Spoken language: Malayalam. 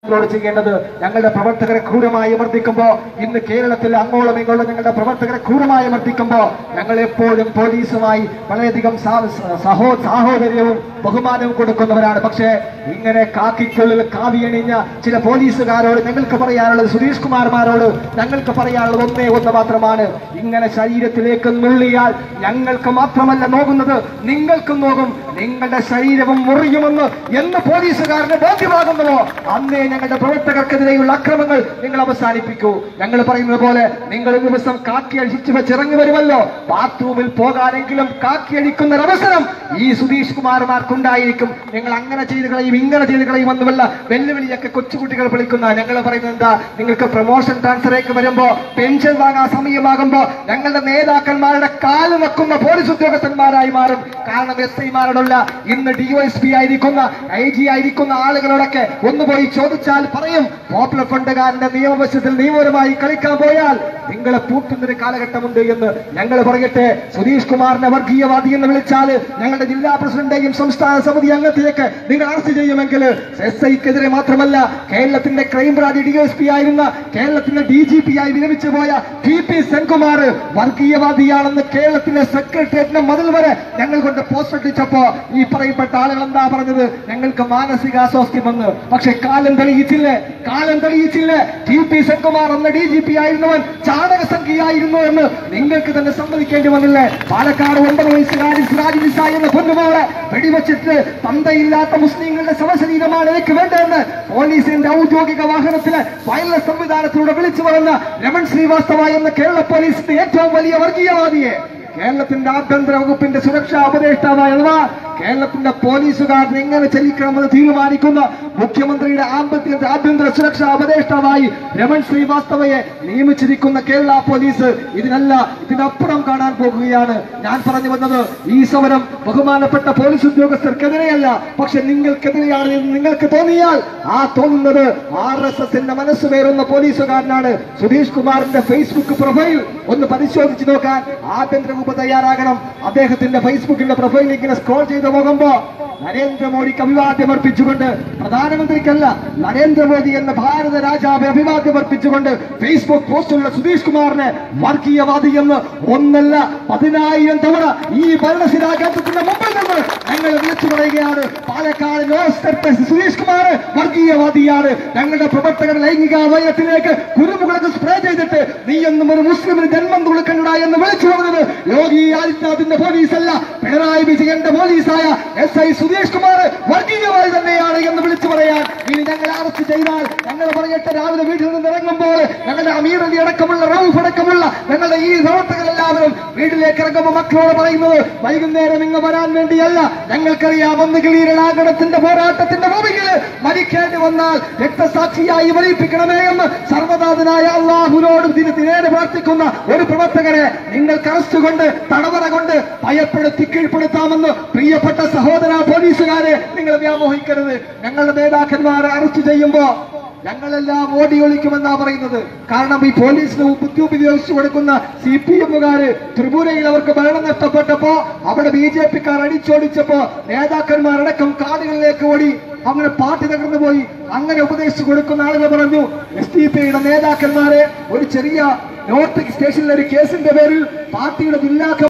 ോട് ചെയ്യേണ്ടത് ഞങ്ങളുടെ പ്രവർത്തകരെ ക്രൂരമായി മർദ്ദിക്കുമ്പോ ഇന്ന് കേരളത്തിൽ അങ്ങോളം ഇങ്ങോളം ഞങ്ങളുടെ പ്രവർത്തകരെ ക്രൂരമായി മർദ്ദിക്കുമ്പോ ഞങ്ങൾ എപ്പോഴും പോലീസുമായി വളരെയധികം സാ- സഹോ സാഹോദര്യവും ബഹുമാനവും കൊടുക്കുന്നവരാണ് പക്ഷേ ഇങ്ങനെ കാക്കിക്കുള്ളിൽ കാവിയണിഞ്ഞ ചില പോലീസുകാരോട് ഞങ്ങൾക്ക് പറയാനുള്ളത് സുരേഷ് കുമാർമാരോട് ഞങ്ങൾക്ക് പറയാനുള്ളത് ഒന്നേ ഒന്ന് മാത്രമാണ് ഇങ്ങനെ ശരീരത്തിലേക്ക് നുള്ളിയാൽ ഞങ്ങൾക്ക് മാത്രമല്ല നോക്കുന്നത് നിങ്ങൾക്കും നോക്കും നിങ്ങളുടെ ശരീരവും മുറിയുമെന്ന് എന്ന് പോലീസുകാരന് ബോധ്യമാകുന്നുവോ അന്നേ ഞങ്ങളുടെ പ്രവർത്തകർക്കെതിരെയുള്ള അക്രമങ്ങൾ നിങ്ങൾ അവസാനിപ്പിക്കൂ ഞങ്ങൾ പറയുന്നത് പോലെ നിങ്ങൾ ഒരു ദിവസം കാക്കി അഴിച്ചു വെച്ച് ഇറങ്ങി വരുമല്ലോ ബാത്റൂമിൽ പോകാനെങ്കിലും കാക്കി അടിക്കുന്ന ഒരവസരം ഈ സുധീഷ് കുമാർമാർക്കുണ്ടായിരിക്കും നിങ്ങൾ അങ്ങനെ ചെയ്ത് കളയും ഇങ്ങനെ ചെയ്ത് കളയും എന്നുള്ള വെല്ലുവിളിയൊക്കെ കൊച്ചുകുട്ടികൾ വിളിക്കുന്ന ഞങ്ങൾ പറയുന്നത് എന്താ നിങ്ങൾക്ക് പ്രൊമോഷൻ ട്രാൻസ്ഫറേക്ക് വരുമ്പോ പെൻഷൻ വാങ്ങാൻ സമയമാകുമ്പോ ഞങ്ങളുടെ നേതാക്കന്മാരുടെ കാല് വെക്കുന്ന പോലീസ് ഉദ്യോഗസ്ഥന്മാരായി മാറും കാരണം എസ് ഐമാരോടുള്ള ഇന്ന് ഡിവൈഎസ്പി ആയിരിക്കുന്ന ഐ ജി ആയിരിക്കുന്ന ആളുകളോടൊക്കെ ഒന്ന് പോയി ചോദിച്ചാൽ പറയും പോപ്പുലർ ഫണ്ടുകാരന്റെ നിയമവശത്തിൽ നിയമപരമായി കളിക്കാൻ പോയാൽ നിങ്ങളെ പൂട്ടുന്നൊരു കാലഘട്ടമുണ്ട് എന്ന് ഞങ്ങൾ പറയട്ടെ സുധീഷ് കുമാറിനെ വർഗീയവാദി എന്ന് വിളിച്ചാൽ ഞങ്ങളുടെ ജില്ലാ പ്രസിഡന്റെയും സംസ്ഥാന സമിതി അംഗത്തെയൊക്കെ നിങ്ങൾ അറസ്റ്റ് ചെയ്യുമെങ്കിൽ എസ് ഐക്കെതിരെ മാത്രമല്ല കേരളത്തിന്റെ ക്രൈംബ്രാഞ്ച് ഡിഎസ്പി ആയിരുന്ന കേരളത്തിന്റെ ഡി ജി പി ആയി വിരമിച്ചു പോയ ടി പി സെൻകുമാർ വർഗീയവാദിയാണെന്ന് കേരളത്തിന്റെ സെക്രട്ടേറിയറ്റിന്റെ മതിൽ വരെ ഞങ്ങൾ കൊണ്ട് പോസ്റ്റ് ഒട്ടിച്ചപ്പോ ഈ പറയപ്പെട്ട ആളുകൾ എന്താ പറഞ്ഞത് ഞങ്ങൾക്ക് മാനസികാസ്വാസ്ഥ്യമെന്ന് പക്ഷെ കാലം തെളിയിച്ചില്ലേ കാലം തെളിയിച്ചില്ലേ ടി പി സെൻകുമാർ എന്ന ഡി ജി പി ആയിരുന്നവൻ ചാണക സംഖ്യയായിരുന്നു എന്ന് നിങ്ങൾക്ക് തന്നെ സമ്മതിക്കേണ്ടി വന്നില്ലേ പാലക്കാട് ഒമ്പത് വയസ്സുകാരി സിറാജ് നിസ എന്ന പൊന്നുമോളെ വെടിവെച്ചിട്ട് തന്തയില്ലാത്ത മുസ്ലിങ്ങളുടെ ശവശരീരമാണ് എനിക്ക് വേണ്ടതെന്ന് പോലീസിന്റെ ഔദ്യോഗിക വാഹനത്തില് വയർലെസ് സംവിധാനത്തിലൂടെ വിളിച്ചു പറഞ്ഞ രമൺ ശ്രീവാസ്തവ എന്ന കേരള പോലീസിന്റെ ഏറ്റവും വലിയ വർഗീയവാദിയെ കേരളത്തിന്റെ ആഭ്യന്തര വകുപ്പിന്റെ സുരക്ഷാ ഉപദേഷ്ടാവായ അഥവാ കേരളത്തിന്റെ പോലീസുകാരൻ എങ്ങനെ ചലിക്കണമെന്ന് തീരുമാനിക്കുന്ന മുഖ്യമന്ത്രിയുടെ ആഭ്യന്തര ആഭ്യന്തര സുരക്ഷാ ഉപദേഷ്ടാവായി രമൺ ശ്രീവാസ്തവയെ നിയമിച്ചിരിക്കുന്ന കേരള പോലീസ് ഇതിനല്ല ഇതിനപ്പുറം കാണാൻ പോകുകയാണ് ഞാൻ പറഞ്ഞു വന്നത് ഈ സമരം ബഹുമാനപ്പെട്ട പോലീസ് ഉദ്യോഗസ്ഥർക്കെതിരെയല്ല പക്ഷെ നിങ്ങൾക്കെതിരെയാണ് എന്ന് നിങ്ങൾക്ക് തോന്നിയാൽ ആ തോന്നുന്നത് ആർ എസ് എസിന്റെ മനസ്സ് വേറുന്ന പോലീസുകാരനാണ് സുധീഷ് കുമാറിന്റെ ഫേസ്ബുക്ക് പ്രൊഫൈൽ ഒന്ന് പരിശോധിച്ച് നോക്കാൻ ആഭ്യന്തര വകുപ്പ് തയ്യാറാകണം അദ്ദേഹത്തിന്റെ ഫേസ്ബുക്കിന്റെ പ്രൊഫൈൽ ഇങ്ങനെ സ്ക്രോൾ ചെയ്ത് പോകുമ്പോ നരേന്ദ്രമോദിക്ക് അഭിവാദ്യം അർപ്പിച്ചുകൊണ്ട് പ്രധാനമന്ത്രിക്കല്ല നരേന്ദ്രമോദി എന്ന ഭാരത രാജാവെ അഭിവാദ്യം അർപ്പിച്ചുകൊണ്ട് ഫേസ്ബുക്ക് പോസ്റ്റുള്ള സുധീഷ് കുമാറിനെ വർഗീയവാദി എന്ന് ഒന്നല്ല പതിനായിരം തവണ ഈ ഭരണശിലാകേന്ദ്രത്തിന്റെ മുമ്പിൽ നിന്ന് ഞങ്ങൾ വിളിച്ചു പറയുകയാണ് പാലക്കാട് നോസ്റ്റർ സുധീഷ് കുമാർ വർഗീയവാദിയാണ് ഞങ്ങളുടെ പ്രവർത്തകർ ലൈംഗിക അവയത്തിലേക്ക് കുരുമുളക് സ്പ്രേ ചെയ്തിട്ട് നീ എന്നും ഒരു മുസ്ലിമിന് ജന്മം കൊടുക്കണ്ട എന്ന് വിളിച്ചു പറഞ്ഞത് യോഗി ആദിത്യനാഥിന്റെ പോലീസല്ല പിണറായി വിജയന്റെ പോലീസായ എസ് ഐ സുധീഷ് കുമാർ വർഗീയവാദി തന്നെയാണ് എന്ന് വിളിച്ചു പറയാൻ ഇനി ഞങ്ങൾ അറസ്റ്റ് ചെയ്താൽ ഞങ്ങൾ പറയട്ടെ രാവിലെ വീട്ടിൽ നിന്ന് ഇറങ്ങുമ്പോൾ ഞങ്ങളുടെ അമീർ അലി അടക്കമുള്ള റൌഫ് അടക്കമുള്ള ഞങ്ങളുടെ ഈ പ്രവർത്തകരെല്ലാവരും വീട്ടിലേക്ക് ഇറങ്ങുമ്പോൾ മക്കളോട് പറയുന്നത് വൈകുന്നേരം ഇങ്ങ് വരാൻ വേണ്ടിയല്ല ഞങ്ങൾക്കറിയാം ഒന്നുകിൽ ഈ രണാകണത്തിന്റെ പോരാട്ടത്തിന്റെ ഭൂമിയിൽ മരിക്കേണ്ടി വന്നാൽ രക്തസാക്ഷിയായി വലിപ്പിക്കണമേ എന്ന് സർവനാഥനായ അള്ളാഹുനോട് ദിന ദിനേന പ്രാർത്ഥിക്കുന്ന ഒരു പ്രവർത്തകരെ നിങ്ങൾക്ക് അറസ്റ്റ് കൊണ്ട് തടവറ കൊണ്ട് ഭയപ്പെടുത്തി കീഴ്പ്പെടുത്താമെന്ന് പ്രിയപ്പെട്ട സഹോദര പോലീസുകാരെ നിങ്ങൾ വ്യാമോഹിക്കരുത് ഞങ്ങളുടെ നേതാക്കന്മാരെ അറസ്റ്റ് ചെയ്യുമ്പോ ഞങ്ങളെല്ലാം ഓടി ഒളിക്കുമെന്നാ പറയുന്നത് കാരണം ഈ പോലീസിന് ബുദ്ധി ഉപയോഗിച്ചു കൊടുക്കുന്ന സി പി എമ്മുകാര് ത്രിപുരയിൽ അവർക്ക് ഭരണം നഷ്ടപ്പെട്ടപ്പോ അവിടെ ബി ജെ പിക്കാർ അടിച്ചോടിച്ചപ്പോ നേതാക്കന്മാരടക്കം കാടുകളിലേക്ക് ഓടി അങ്ങനെ പാർട്ടി തകർന്നു പോയി അങ്ങനെ ഉപദേശിച്ചു കൊടുക്കുന്ന ആളുകൾ പറഞ്ഞു എസ് ഡി പിയുടെ നേതാക്കന്മാരെ ഒരു ചെറിയ നോർത്ത് സ്റ്റേഷനിലെ ഒരു കേസിന്റെ പേരിൽ പാർട്ടിയുടെ ജില്ലാ